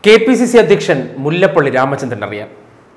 K P C C അധ്യക്ഷൻ മുല്ലപ്പള്ളി രാമചന്ദ്രൻ അറിയാം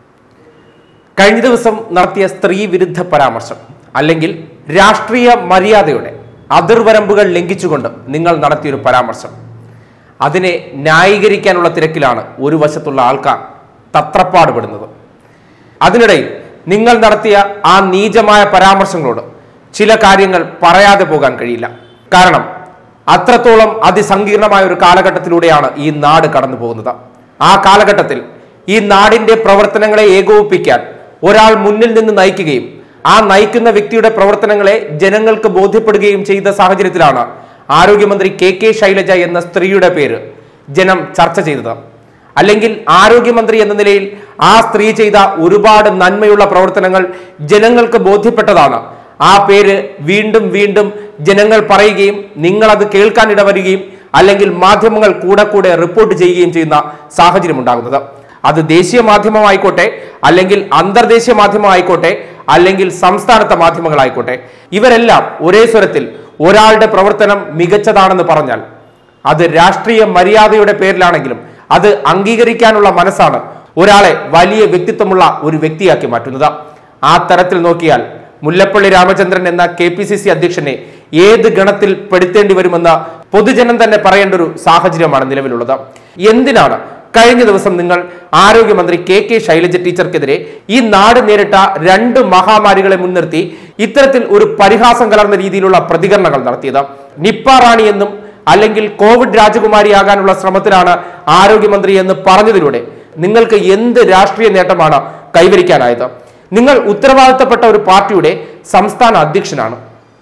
കഴിഞ്ഞ ദിവസം നടത്തിയ സ്ത്രീ വിരുദ്ധ പരാമർശം അല്ലെങ്കിൽ രാഷ്ട്രീയ മര്യാദയുടെ അതിർവരമ്പുകൾ ലംഘിച്ചുകൊണ്ട് നിങ്ങൾ നടത്തിയൊരു പരാമർശം അതിനെ ന്യായീകരിക്കാനുള്ള തിരക്കിലാണ് ഒരു വശത്തുള്ള ആൾക്കാർ തത്രപ്പാടുപെടുന്നത് അതിനിടയിൽ നിങ്ങൾ നടത്തിയ ആ നീചമായ പരാമർശങ്ങളോട് ചില കാര്യങ്ങൾ പറയാതെ പോകാൻ കഴിയില്ല കാരണം അത്രത്തോളം അതിസങ്കീർണമായ ഒരു കാലഘട്ടത്തിലൂടെയാണ് ഈ നാട് കടന്നു പോകുന്നത് ആ കാലഘട്ടത്തിൽ ഈ നാടിന്റെ പ്രവർത്തനങ്ങളെ ഏകോപിപ്പിക്കാൻ ഒരാൾ മുന്നിൽ നിന്ന് നയിക്കുകയും ആ നയിക്കുന്ന വ്യക്തിയുടെ പ്രവർത്തനങ്ങളെ ജനങ്ങൾക്ക് ബോധ്യപ്പെടുകയും ചെയ്ത സാഹചര്യത്തിലാണ് ആരോഗ്യമന്ത്രി കെ കെ ശൈലജ എന്ന സ്ത്രീയുടെ പേര് ജനം ചർച്ച ചെയ്തത് അല്ലെങ്കിൽ ആരോഗ്യമന്ത്രി എന്ന നിലയിൽ ആ സ്ത്രീ ചെയ്ത ഒരുപാട് നന്മയുള്ള പ്രവർത്തനങ്ങൾ ജനങ്ങൾക്ക് ബോധ്യപ്പെട്ടതാണ് ആ പേര് വീണ്ടും വീണ്ടും ജനങ്ങൾ പറയുകയും നിങ്ങൾ അത് കേൾക്കാൻ ഇടവരികയും അല്ലെങ്കിൽ മാധ്യമങ്ങൾ കൂടെ കൂടെ റിപ്പോർട്ട് ചെയ്യുകയും ചെയ്യുന്ന സാഹചര്യം ഉണ്ടാകുന്നത് അത് ദേശീയ മാധ്യമമായിക്കോട്ടെ അല്ലെങ്കിൽ അന്തർദേശീയ മാധ്യമമായിക്കോട്ടെ അല്ലെങ്കിൽ സംസ്ഥാനത്തെ മാധ്യമങ്ങളായിക്കോട്ടെ ഇവരെല്ലാം ഒരേ സ്വരത്തിൽ ഒരാളുടെ പ്രവർത്തനം മികച്ചതാണെന്ന് പറഞ്ഞാൽ അത് രാഷ്ട്രീയ മര്യാദയുടെ പേരിലാണെങ്കിലും അത് അംഗീകരിക്കാനുള്ള മനസ്സാണ് ഒരാളെ വലിയ വ്യക്തിത്വമുള്ള ഒരു വ്യക്തിയാക്കി മാറ്റുന്നത് ആ തരത്തിൽ നോക്കിയാൽ മുല്ലപ്പള്ളി രാമചന്ദ്രൻ എന്ന കെ പി സി സി അധ്യക്ഷനെ ഏത് ഗണത്തിൽ പെടുത്തേണ്ടി വരുമെന്ന് പൊതുജനം തന്നെ പറയേണ്ട ഒരു സാഹചര്യമാണ് നിലവിലുള്ളത് എന്തിനാണ് കഴിഞ്ഞ ദിവസം നിങ്ങൾ ആരോഗ്യമന്ത്രി കെ കെ ശൈലജ ടീച്ചർക്കെതിരെ ഈ നാട് നേരിട്ട രണ്ട് മഹാമാരികളെ മുൻനിർത്തി ഇത്തരത്തിൽ ഒരു പരിഹാസം കലർന്ന രീതിയിലുള്ള പ്രതികരണങ്ങൾ നടത്തിയത് നിപ്പ റാണി എന്നും അല്ലെങ്കിൽ കോവിഡ് രാജകുമാരിയാകാനുള്ള ശ്രമത്തിലാണ് ആരോഗ്യമന്ത്രി എന്ന് പറഞ്ഞതിലൂടെ നിങ്ങൾക്ക് എന്ത് രാഷ്ട്രീയ നേട്ടമാണ് കൈവരിക്കാനായത് നിങ്ങൾ ഉത്തരവാദിത്തപ്പെട്ട ഒരു പാർട്ടിയുടെ സംസ്ഥാന അധ്യക്ഷനാണ്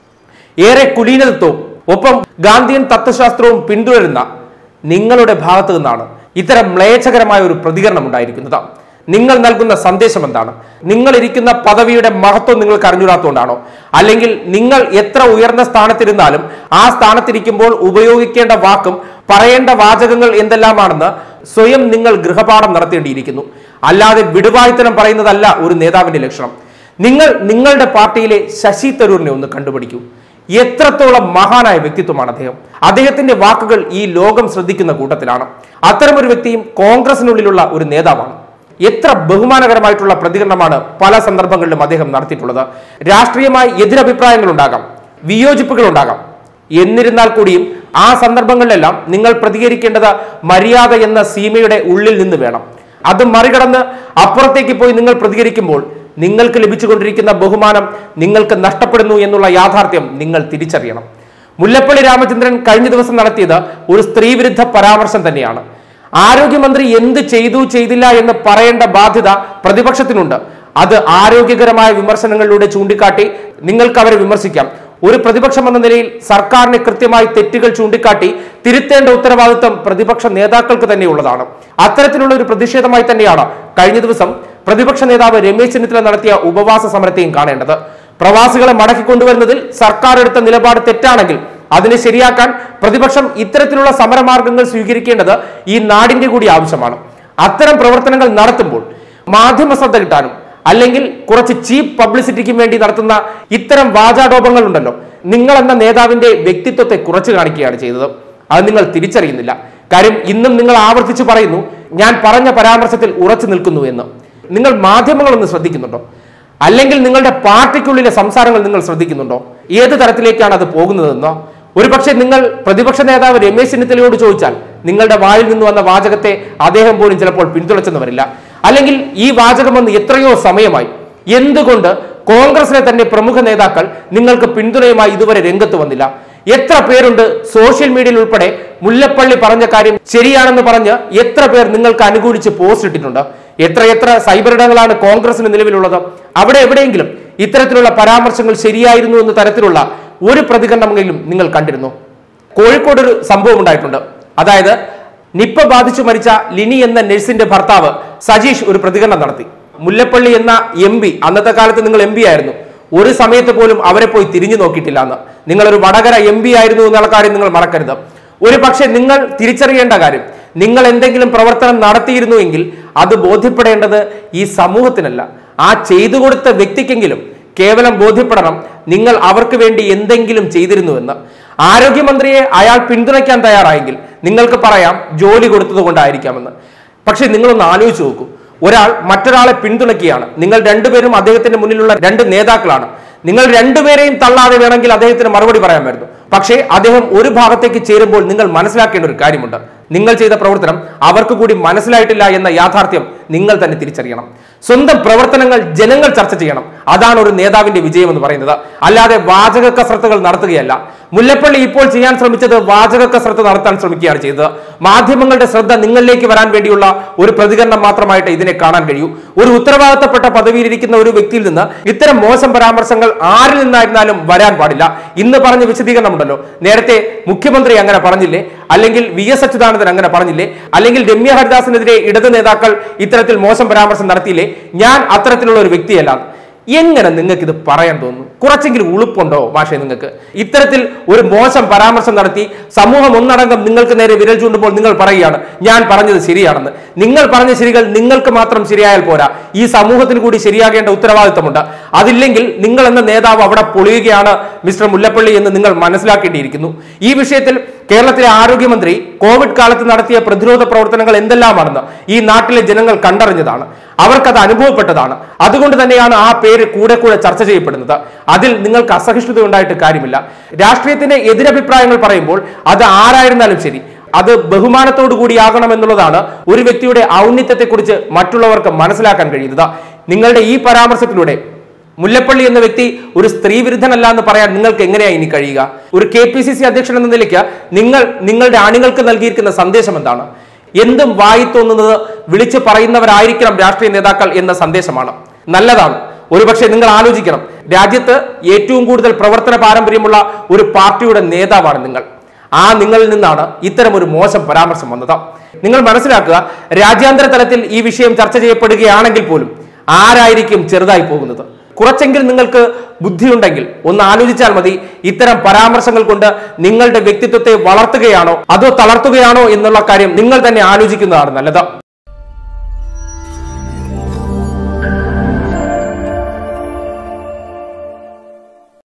ഏറെ കുലീനതത്വവും ഒപ്പം ഗാന്ധിയൻ തത്വശാസ്ത്രവും പിന്തുടരുന്ന നിങ്ങളുടെ ഭാഗത്തു നിന്നാണ് ഇത്തരം മ്ലേച്ഛകരമായ ഒരു പ്രതികരണം ഉണ്ടായിരിക്കുന്നത് നിങ്ങൾ നൽകുന്ന സന്ദേശം എന്താണ് നിങ്ങൾ ഇരിക്കുന്ന പദവിയുടെ മഹത്വം നിങ്ങൾക്ക് അറിഞ്ഞൂടാത്തതുകൊണ്ടാണോ അല്ലെങ്കിൽ നിങ്ങൾ എത്ര ഉയർന്ന സ്ഥാനത്തിരുന്നാലും ആ സ്ഥാനത്തിരിക്കുമ്പോൾ ഉപയോഗിക്കേണ്ട വാക്കും പറയേണ്ട വാചകങ്ങൾ എന്തെല്ലാമാണെന്ന് സ്വയം നിങ്ങൾ ഗൃഹപാഠം നടത്തേണ്ടിയിരിക്കുന്നു അല്ലാതെ വിടുവായ്ത്തനം പറയുന്നതല്ല ഒരു നേതാവിന്റെ ലക്ഷണം നിങ്ങൾ നിങ്ങളുടെ പാർട്ടിയിലെ ശശി തരൂരിനെ ഒന്ന് കണ്ടുപിടിക്കൂ എത്രത്തോളം മഹാനായ വ്യക്തിത്വമാണ് അദ്ദേഹം അദ്ദേഹത്തിന്റെ വാക്കുകൾ ഈ ലോകം ശ്രദ്ധിക്കുന്ന കൂട്ടത്തിലാണ് അത്തരമൊരു വ്യക്തിയും കോൺഗ്രസിനുള്ളിലുള്ള ഒരു നേതാവാണ് എത്ര ബഹുമാനകരമായിട്ടുള്ള പ്രതികരണമാണ് പല സന്ദർഭങ്ങളിലും അദ്ദേഹം നടത്തിയിട്ടുള്ളത് രാഷ്ട്രീയമായി എതിരഭിപ്രായങ്ങൾ ഉണ്ടാകാം വിയോജിപ്പുകൾ ഉണ്ടാകാം എന്നിരുന്നാൽ കൂടിയും ആ സന്ദർഭങ്ങളിലെല്ലാം നിങ്ങൾ പ്രതികരിക്കേണ്ടത് മര്യാദ എന്ന സീമയുടെ ഉള്ളിൽ നിന്ന് വേണം അത് മറികടന്ന് അപ്പുറത്തേക്ക് പോയി നിങ്ങൾ പ്രതികരിക്കുമ്പോൾ നിങ്ങൾക്ക് ലഭിച്ചുകൊണ്ടിരിക്കുന്ന ബഹുമാനം നിങ്ങൾക്ക് നഷ്ടപ്പെടുന്നു എന്നുള്ള യാഥാർത്ഥ്യം നിങ്ങൾ തിരിച്ചറിയണം മുല്ലപ്പള്ളി രാമചന്ദ്രൻ കഴിഞ്ഞ ദിവസം നടത്തിയത് ഒരു സ്ത്രീവിരുദ്ധ പരാമർശം തന്നെയാണ് ആരോഗ്യമന്ത്രി എന്ത് ചെയ്തു ചെയ്തില്ല എന്ന് പറയേണ്ട ബാധ്യത പ്രതിപക്ഷത്തിനുണ്ട് അത് ആരോഗ്യകരമായ വിമർശനങ്ങളിലൂടെ ചൂണ്ടിക്കാട്ടി നിങ്ങൾക്ക് അവരെ വിമർശിക്കാം ഒരു പ്രതിപക്ഷം എന്ന നിലയിൽ സർക്കാരിന് കൃത്യമായി തെറ്റുകൾ ചൂണ്ടിക്കാട്ടി തിരുത്തേണ്ട ഉത്തരവാദിത്വം പ്രതിപക്ഷ നേതാക്കൾക്ക് തന്നെയുള്ളതാണ് അത്തരത്തിലുള്ള ഒരു പ്രതിഷേധമായി തന്നെയാണ് കഴിഞ്ഞ ദിവസം പ്രതിപക്ഷ നേതാവ് രമേശ് ചെന്നിത്തല നടത്തിയ ഉപവാസ സമരത്തെയും കാണേണ്ടത് പ്രവാസികളെ മടക്കിക്കൊണ്ടുവരുന്നതിൽ സർക്കാർ എടുത്ത നിലപാട് തെറ്റാണെങ്കിൽ അതിനെ ശരിയാക്കാൻ പ്രതിപക്ഷം ഇത്തരത്തിലുള്ള സമരമാർഗങ്ങൾ സ്വീകരിക്കേണ്ടത് ഈ നാടിന്റെ കൂടി ആവശ്യമാണ് അത്തരം പ്രവർത്തനങ്ങൾ നടത്തുമ്പോൾ മാധ്യമ ശ്രദ്ധ കിട്ടാനും അല്ലെങ്കിൽ കുറച്ച് ചീപ്പ് പബ്ലിസിറ്റിക്കും വേണ്ടി നടത്തുന്ന ഇത്തരം വാചാടോപങ്ങൾ ഉണ്ടല്ലോ നിങ്ങൾ എന്ന നേതാവിന്റെ വ്യക്തിത്വത്തെ കുറച്ചു കാണിക്കുകയാണ് ചെയ്തത് അത് നിങ്ങൾ തിരിച്ചറിയുന്നില്ല കാര്യം ഇന്നും നിങ്ങൾ ആവർത്തിച്ച് പറയുന്നു ഞാൻ പറഞ്ഞ പരാമർശത്തിൽ ഉറച്ചു നിൽക്കുന്നു എന്ന് നിങ്ങൾ മാധ്യമങ്ങളൊന്ന് ശ്രദ്ധിക്കുന്നുണ്ടോ അല്ലെങ്കിൽ നിങ്ങളുടെ പാർട്ടിക്കുള്ളിലെ സംസാരങ്ങൾ നിങ്ങൾ ശ്രദ്ധിക്കുന്നുണ്ടോ ഏത് തരത്തിലേക്കാണ് അത് പോകുന്നതെന്നോ ഒരുപക്ഷെ നിങ്ങൾ പ്രതിപക്ഷ നേതാവ് രമേശ് ചെന്നിത്തലയോട് ചോദിച്ചാൽ നിങ്ങളുടെ വായിൽ നിന്ന് വന്ന വാചകത്തെ അദ്ദേഹം പോലും ചിലപ്പോൾ പിന്തുണച്ചെന്ന് വരില്ല അല്ലെങ്കിൽ ഈ വാചകം വന്ന് എത്രയോ സമയമായി എന്തുകൊണ്ട് കോൺഗ്രസിലെ തന്നെ പ്രമുഖ നേതാക്കൾ നിങ്ങൾക്ക് പിന്തുണയുമായി ഇതുവരെ രംഗത്ത് വന്നില്ല എത്ര പേരുണ്ട് സോഷ്യൽ മീഡിയയിൽ ഉൾപ്പെടെ മുല്ലപ്പള്ളി പറഞ്ഞ കാര്യം ശരിയാണെന്ന് പറഞ്ഞ് എത്ര പേർ നിങ്ങൾക്ക് അനുകൂലിച്ച് പോസ്റ്റ് ഇട്ടിട്ടുണ്ട് എത്ര എത്ര സൈബർ ഇടങ്ങളാണ് കോൺഗ്രസിന് നിലവിലുള്ളത് അവിടെ എവിടെയെങ്കിലും ഇത്തരത്തിലുള്ള പരാമർശങ്ങൾ ശരിയായിരുന്നു എന്ന തരത്തിലുള്ള ഒരു പ്രതികരണമെങ്കിലും നിങ്ങൾ കണ്ടിരുന്നു കോഴിക്കോട് ഒരു സംഭവം ഉണ്ടായിട്ടുണ്ട് അതായത് നിപ്പ ബാധിച്ചു മരിച്ച ലിനി എന്ന നഴ്സിന്റെ ഭർത്താവ് സജീഷ് ഒരു പ്രതികരണം നടത്തി മുല്ലപ്പള്ളി എന്ന എം പി അന്നത്തെ കാലത്ത് നിങ്ങൾ എം പി ആയിരുന്നു ഒരു സമയത്ത് പോലും അവരെ പോയി തിരിഞ്ഞു നോക്കിയിട്ടില്ല എന്ന് നിങ്ങളൊരു വടകര എം പി ആയിരുന്നു എന്നുള്ള കാര്യം നിങ്ങൾ മറക്കരുത് ഒരു പക്ഷേ നിങ്ങൾ തിരിച്ചറിയേണ്ട കാര്യം നിങ്ങൾ എന്തെങ്കിലും പ്രവർത്തനം നടത്തിയിരുന്നു എങ്കിൽ അത് ബോധ്യപ്പെടേണ്ടത് ഈ സമൂഹത്തിനല്ല ആ ചെയ്തു കൊടുത്ത വ്യക്തിക്കെങ്കിലും കേവലം ബോധ്യപ്പെടണം നിങ്ങൾ അവർക്ക് വേണ്ടി എന്തെങ്കിലും ചെയ്തിരുന്നുവെന്ന് ആരോഗ്യമന്ത്രിയെ അയാൾ പിന്തുണയ്ക്കാൻ തയ്യാറായെങ്കിൽ നിങ്ങൾക്ക് പറയാം ജോലി കൊടുത്തത് കൊണ്ടായിരിക്കാമെന്ന് പക്ഷെ നിങ്ങളൊന്ന് ആലോചിച്ച് നോക്കൂ ഒരാൾ മറ്റൊരാളെ പിന്തുണയ്ക്കുകയാണ് നിങ്ങൾ രണ്ടുപേരും അദ്ദേഹത്തിന്റെ മുന്നിലുള്ള രണ്ട് നേതാക്കളാണ് നിങ്ങൾ രണ്ടുപേരെയും തള്ളാതെ വേണമെങ്കിൽ അദ്ദേഹത്തിന് മറുപടി പറയാമായിരുന്നു പക്ഷേ അദ്ദേഹം ഒരു ഭാഗത്തേക്ക് ചേരുമ്പോൾ നിങ്ങൾ മനസ്സിലാക്കേണ്ട ഒരു കാര്യമുണ്ട് നിങ്ങൾ ചെയ്ത പ്രവർത്തനം അവർക്ക് കൂടി മനസ്സിലായിട്ടില്ല എന്ന യാഥാർത്ഥ്യം നിങ്ങൾ തന്നെ തിരിച്ചറിയണം സ്വന്തം പ്രവർത്തനങ്ങൾ ജനങ്ങൾ ചർച്ച ചെയ്യണം അതാണ് ഒരു നേതാവിന്റെ വിജയം എന്ന് പറയുന്നത് അല്ലാതെ വാചക കസരത്തുകൾ നടത്തുകയല്ല മുല്ലപ്പള്ളി ഇപ്പോൾ ചെയ്യാൻ ശ്രമിച്ചത് വാചക കസരത്ത് നടത്താൻ ശ്രമിക്കുകയാണ് ചെയ്തത് മാധ്യമങ്ങളുടെ ശ്രദ്ധ നിങ്ങളിലേക്ക് വരാൻ വേണ്ടിയുള്ള ഒരു പ്രതികരണം മാത്രമായിട്ട് ഇതിനെ കാണാൻ കഴിയൂ ഒരു ഉത്തരവാദിത്തപ്പെട്ട പദവിയിലിരിക്കുന്ന ഒരു വ്യക്തിയിൽ നിന്ന് ഇത്തരം മോശം പരാമർശങ്ങൾ ആരിൽ നിന്നായിരുന്നാലും വരാൻ പാടില്ല ഇന്ന് പറഞ്ഞ വിശദീകരണമുണ്ടല്ലോ നേരത്തെ മുഖ്യമന്ത്രി അങ്ങനെ പറഞ്ഞില്ലേ അല്ലെങ്കിൽ വി എസ് അച്യുതാനന്ദൻ അങ്ങനെ പറഞ്ഞില്ലേ അല്ലെങ്കിൽ രമ്യ ഹരിദാസിനെതിരെ ഇടത് നേതാക്കൾ ഇത്തരത്തിൽ മോശം പരാമർശം നടത്തിയില്ലേ ഞാൻ അത്തരത്തിലുള്ള ഒരു വ്യക്തിയല്ല എങ്ങനെ നിങ്ങൾക്ക് ഇത് പറയാൻ തോന്നുന്നു കുറച്ചെങ്കിലും ഉളുപ്പുണ്ടോ മാഷെ നിങ്ങൾക്ക് ഇത്തരത്തിൽ ഒരു മോശം പരാമർശം നടത്തി സമൂഹം ഒന്നടങ്കം നിങ്ങൾക്ക് നേരെ വിരൽ ചൂണ്ടുമ്പോൾ നിങ്ങൾ പറയുകയാണ് ഞാൻ പറഞ്ഞത് ശരിയാണെന്ന് നിങ്ങൾ പറഞ്ഞ ശരികൾ നിങ്ങൾക്ക് മാത്രം ശരിയായാൽ പോരാ ഈ സമൂഹത്തിന് കൂടി ശരിയാകേണ്ട ഉത്തരവാദിത്തമുണ്ട് അതില്ലെങ്കിൽ നിങ്ങൾ എന്ന നേതാവ് അവിടെ പൊളിയുകയാണ് മിസ്റ്റർ മുല്ലപ്പള്ളി എന്ന് നിങ്ങൾ മനസ്സിലാക്കേണ്ടിയിരിക്കുന്നു ഈ വിഷയത്തിൽ കേരളത്തിലെ ആരോഗ്യമന്ത്രി കോവിഡ് കാലത്ത് നടത്തിയ പ്രതിരോധ പ്രവർത്തനങ്ങൾ എന്തെല്ലാമാണെന്ന് ഈ നാട്ടിലെ ജനങ്ങൾ കണ്ടറിഞ്ഞതാണ് അവർക്കത് അനുഭവപ്പെട്ടതാണ് അതുകൊണ്ട് തന്നെയാണ് ആ പേര് കൂടെ കൂടെ ചർച്ച ചെയ്യപ്പെടുന്നത് അതിൽ നിങ്ങൾക്ക് അസഹിഷ്ണുത ഉണ്ടായിട്ട് കാര്യമില്ല രാഷ്ട്രീയത്തിന്റെ എതിരഭിപ്രായങ്ങൾ പറയുമ്പോൾ അത് ആരായിരുന്നാലും ശരി അത് ബഹുമാനത്തോടു കൂടിയാകണം എന്നുള്ളതാണ് ഒരു വ്യക്തിയുടെ ഔന്നിത്യത്തെക്കുറിച്ച് മറ്റുള്ളവർക്ക് മനസ്സിലാക്കാൻ കഴിയുന്നത് നിങ്ങളുടെ ഈ പരാമർശത്തിലൂടെ മുല്ലപ്പള്ളി എന്ന വ്യക്തി ഒരു സ്ത്രീ വിരുദ്ധനല്ല എന്ന് പറയാൻ നിങ്ങൾക്ക് എങ്ങനെയാ ഇനി കഴിയുക ഒരു കെ പി സി സി അധ്യക്ഷൻ എന്ന നിലയ്ക്ക് നിങ്ങൾ നിങ്ങളുടെ അണികൾക്ക് നൽകിയിരിക്കുന്ന സന്ദേശം എന്താണ് എന്തും വായി തോന്നുന്നത് വിളിച്ചു പറയുന്നവരായിരിക്കണം രാഷ്ട്രീയ നേതാക്കൾ എന്ന സന്ദേശമാണ് നല്ലതാണ് ഒരുപക്ഷെ നിങ്ങൾ ആലോചിക്കണം രാജ്യത്ത് ഏറ്റവും കൂടുതൽ പ്രവർത്തന പാരമ്പര്യമുള്ള ഒരു പാർട്ടിയുടെ നേതാവാണ് നിങ്ങൾ ആ നിങ്ങളിൽ നിന്നാണ് ഇത്തരം ഒരു മോശം പരാമർശം വന്നത് നിങ്ങൾ മനസ്സിലാക്കുക രാജ്യാന്തര തലത്തിൽ ഈ വിഷയം ചർച്ച ചെയ്യപ്പെടുകയാണെങ്കിൽ പോലും ആരായിരിക്കും ചെറുതായി പോകുന്നത് കുറച്ചെങ്കിലും നിങ്ങൾക്ക് ബുദ്ധിയുണ്ടെങ്കിൽ ഒന്ന് ആലോചിച്ചാൽ മതി ഇത്തരം പരാമർശങ്ങൾ കൊണ്ട് നിങ്ങളുടെ വ്യക്തിത്വത്തെ വളർത്തുകയാണോ അതോ തളർത്തുകയാണോ എന്നുള്ള കാര്യം നിങ്ങൾ തന്നെ ആലോചിക്കുന്നതാണ് നല്ലത്